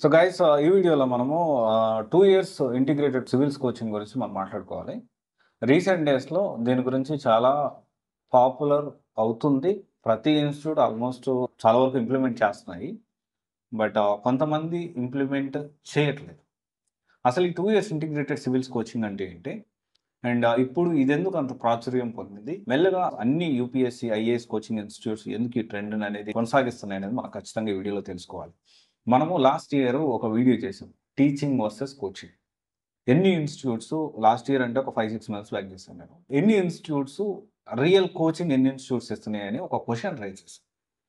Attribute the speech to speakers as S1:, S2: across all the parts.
S1: so guys ఈ వీడియోలో మనము two years integrated civils coaching గురించి మనం మాట్లాడుకోవాలి రీసెంట్ డేస్లో దీని గురించి చాలా పాపులర్ అవుతుంది ప్రతి ఇన్స్టిట్యూట్ ఆల్మోస్ట్ చాలా వరకు ఇంప్లిమెంట్ చేస్తున్నాయి బట్ కొంతమంది ఇంప్లిమెంట్ చేయట్లేదు అసలు ఈ two years integrated civils coaching అంటే ఏంటి అండ్ ఇప్పుడు ఇది ఎందుకు అంత ప్రాచుర్యం పొందింది మెల్లగా అన్ని యూపీఎస్సీ ఐఏఎస్ కోచింగ్ ఇన్స్టిట్యూట్స్ ఎందుకు ఈ ట్రెండ్ అనేది కొనసాగిస్తున్నాయి అనేది మనం ఖచ్చితంగా ఈ వీడియోలో తెలుసుకోవాలి మనము లాస్ట్ ఇయర్ ఒక వీడియో చేసాం టీచింగ్ వర్సెస్ కోచింగ్ ఎన్ని ఇన్స్టిట్యూట్స్ లాస్ట్ ఇయర్ అంటే ఒక ఫైవ్ సిక్స్ మంత్స్ బ్యాక్ చేశాను నేను ఎన్ని ఇన్స్టిట్యూట్స్ రియల్ కోచింగ్ ఎన్ని ఇన్స్టిట్యూట్స్ ఇస్తున్నాయని ఒక క్వశ్చన్ రైజ్ చేశాను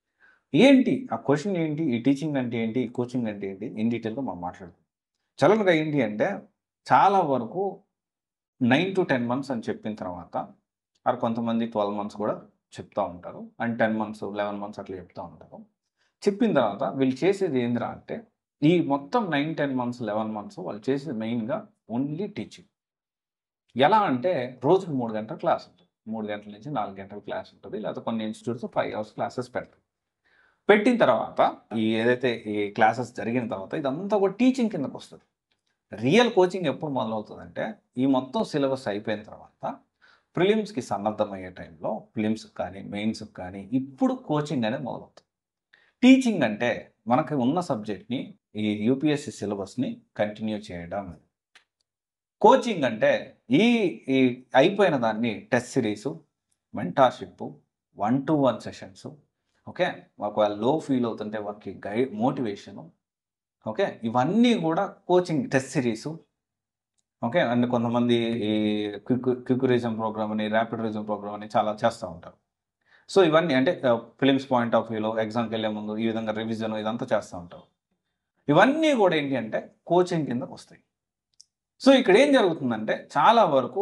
S1: ఏంటి ఆ క్వశ్చన్ ఏంటి ఈ టీచింగ్ అంటే ఏంటి ఈ కోచింగ్ అంటే ఏంటి ఇన్ డీటెయిల్గా మనం మాట్లాడుతాం చలనగా ఏంటి అంటే చాలా వరకు నైన్ టు టెన్ మంత్స్ అని చెప్పిన తర్వాత అది కొంతమంది ట్వెల్వ్ మంత్స్ కూడా చెప్తూ ఉంటారు and ten months eleven months అట్లా చెప్తూ ఉంటారు చెప్పిన తర్వాత వీళ్ళు చేసేది ఏంద్రా అంటే ఈ మొత్తం nine ten months eleven months వాళ్ళు చేసేది మెయిన్గా ఓన్లీ టీచింగ్ ఎలా అంటే రోజుకు మూడు గంటల క్లాస్ ఉంటుంది మూడు గంటల నుంచి నాలుగు గంటల క్లాస్ ఉంటుంది లేకపోతే కొన్ని ఇన్స్టిట్యూట్స్ ఫైవ్ అవర్స్ క్లాసెస్ పెడతారు పెట్టిన తర్వాత ఈ ఏదైతే ఈ క్లాసెస్ జరిగిన తర్వాత ఇదంతా కూడా టీచింగ్ కిందకు వస్తుంది రియల్ కోచింగ్ ఎప్పుడు మొదలవుతుందంటే ఈ మొత్తం సిలబస్ అయిపోయిన తర్వాత ప్రిలిమ్స్కి సన్నద్ధమయ్యే టైంలో ప్రిలిమ్స్ కానీ మెయిన్స్కి కానీ ఇప్పుడు కోచింగ్ అనేది మొదలవుతుంది టీచింగ్ అంటే మనకి ఉన్న సబ్జెక్ట్ని ఈ యూపీఎస్సి సిలబస్ని కంటిన్యూ చేయడం కోచింగ్ అంటే ఈ ఈ అయిపోయిన దాన్ని test series mentorship one to one sessions okay ఒకవేళ లో ఫీల్ అవుతుంటే వాళ్ళకి గైడ్ మోటివేషను ఓకే ఇవన్నీ కూడా coaching test series okay and కొంతమంది ఈ క్విక్ క్విక్రిజం ప్రోగ్రామ్ అని ర్యాపిడరిజం ప్రోగ్రామ్ అని చాలా చేస్తూ ఉంటారు సో ఇవన్నీ అంటే ఫిలిమ్స్ పాయింట్ ఆఫ్ వ్యూలో ఎగ్జామ్కి వెళ్ళే ముందు ఈ విధంగా రివిజన్ ఇదంతా చేస్తూ ఉంటారు ఇవన్నీ కూడా ఏంటి అంటే కోచింగ్ కిందకు వస్తాయి సో ఇక్కడ ఏం జరుగుతుందంటే చాలా వరకు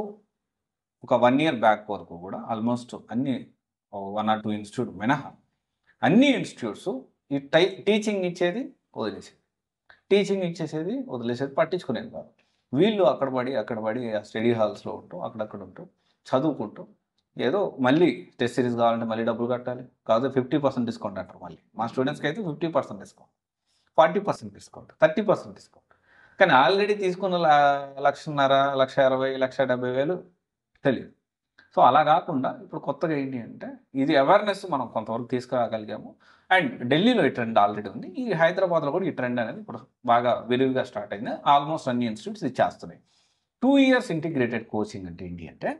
S1: ఒక వన్ ఇయర్ బ్యాక్ వరకు కూడా ఆల్మోస్ట్ అన్ని వన్ ఆర్ టూ ఇన్స్టిట్యూట్ మినహా అన్ని ఇన్స్టిట్యూట్స్ ఈ టై టీచింగ్ ఇచ్చేది వదిలేసేది టీచింగ్ ఇచ్చేసేది వదిలేసేది పట్టించుకునేది కాదు వీళ్ళు అక్కడ పడి అక్కడ పడి ఆ స్టడీ హాల్స్లో ఉంటూ అక్కడక్కడ ఉంటూ చదువుకుంటూ ఏదో మళ్ళీ టెస్ట్ సిరీస్ కావాలంటే మళ్ళీ డబ్బులు కట్టాలి కాదు ఫిఫ్టీ పర్సెంట్ డిస్కౌంట్ అంటారు మళ్ళీ మా స్టూడెంట్స్కి అయితే fifty percent discount forty percent discount thirty percent discount కానీ ఆల్రెడీ తీసుకున్న ల- లక్షన్నర లక్ష అరవై లక్ష డెబ్బై వేలు తెలియదు సో అలా కాకుండా ఇప్పుడు కొత్తగా ఏంటి అంటే ఇది అవేర్నెస్ మనం కొంతవరకు తీసుకురాగలిగాము అండ్ ఢిల్లీలో ఈ ట్రెండ్ ఆల్రెడీ ఉంది ఈ హైదరాబాద్లో కూడా ఈ ట్రెండ్ అనేది ఇప్పుడు బాగా విరివిగా స్టార్ట్ అయింది ఆల్మోస్ట్ అన్ని ఇన్స్టిట్యూట్స్ ఇది చేస్తున్నాయి టూ ఇయర్స్ ఇంటిగ్రేటెడ్ కోచింగ్ అంటే ఏంటి అంటే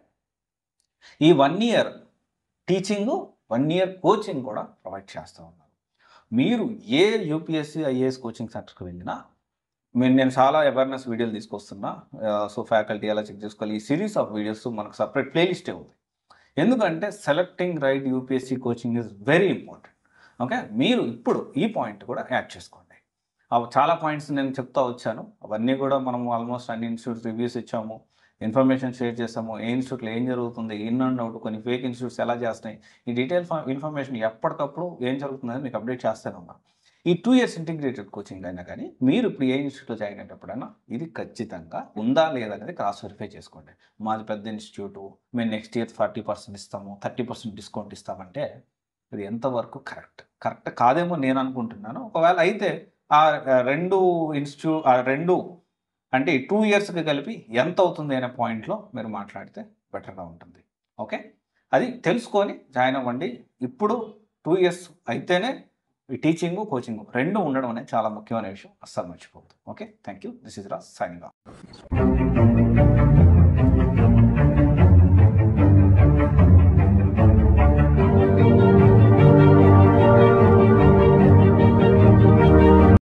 S1: ఈ one year teaching one year coaching కూడా ప్రొవైడ్ చేస్తూ ఉన్నారు మీరు ఏ యూపీఎస్సీ ఐఏఎస్ కోచింగ్ సెంటర్కి వెళ్ళినా నేను నేను చాలా అవేర్నెస్ వీడియోలు తీసుకొస్తున్నా సో ఫ్యాకల్టీ ఎలా చెక్ చేసుకోవాలి ఈ సిరీస్ ఆఫ్ వీడియోస్ మనకు సపరేట్ ప్లేలిస్టే ఉంది ఎందుకంటే selecting right UPSC coaching is very important okay మీరు ఇప్పుడు ఈ పాయింట్ కూడా యాడ్ చేసుకోండి అవి చాలా పాయింట్స్ నేను చెప్తా వచ్చాను అవన్నీ కూడా మనం ఆల్మోస్ట్ అన్ని ఇన్స్టిట్యూట్స్ రివ్యూస్ ఇచ్చాము ఇన్ఫర్మేషన్ షేర్ చేస్తాము ఏ ఇన్స్టిట్యూట్లో ఏం జరుగుతుంది ఇన్ అండ్ అవుట్ కొన్ని ఫేక్ ఇన్స్టిట్యూట్స్ ఎలా చేస్తున్నాయి ఈ డీటెయిల్ ఇన్ఫర్మేషన్ ఎప్పటికప్పుడు ఏం జరుగుతుందని మీకు అప్డేట్ చేస్తాను ఉన్నా ఈ టూ ఇయర్స్ ఇంటిగ్రేటెడ్ కోచింగ్ అయినా కానీ మీరు ఇప్పుడు ఏ ఇన్స్టిట్యూట్లో జాయిన్ అయ్యేటప్పుడైనా ఇది ఖచ్చితంగా ఉందా లేదా అనేది క్రాస్ వెరిఫై చేసుకోండి మాది పెద్ద ఇన్స్టిట్యూట్ మేము నెక్స్ట్ ఇయర్ ఫార్టీ పర్సెంట్ ఇస్తాము థర్టీ పర్సెంట్ డిస్కౌంట్ ఇస్తామంటే ఇది ఎంతవరకు కరెక్ట్ కరెక్ట్ కాదేమో నేను అనుకుంటున్నాను ఒకవేళ అయితే ఆ ఆ రెండు ఇన్స్టిట్యూట్ ఆ రెండు అంటే ఈ టూ ఇయర్స్కి కలిపి ఎంత అవుతుంది అనే పాయింట్లో మీరు మాట్లాడితే బెటర్గా ఉంటుంది ఓకే అది తెలుసుకొని జాయిన్ అవ్వండి ఇప్పుడు టూ ఇయర్స్ అయితేనే ఈ టీచింగ్ కోచింగ్ రెండు ఉండడం అనేది చాలా ముఖ్యమైన విషయం అస్సలు మర్చిపోవద్దు okay thank you this is రా సైనింగ్ ఆఫ్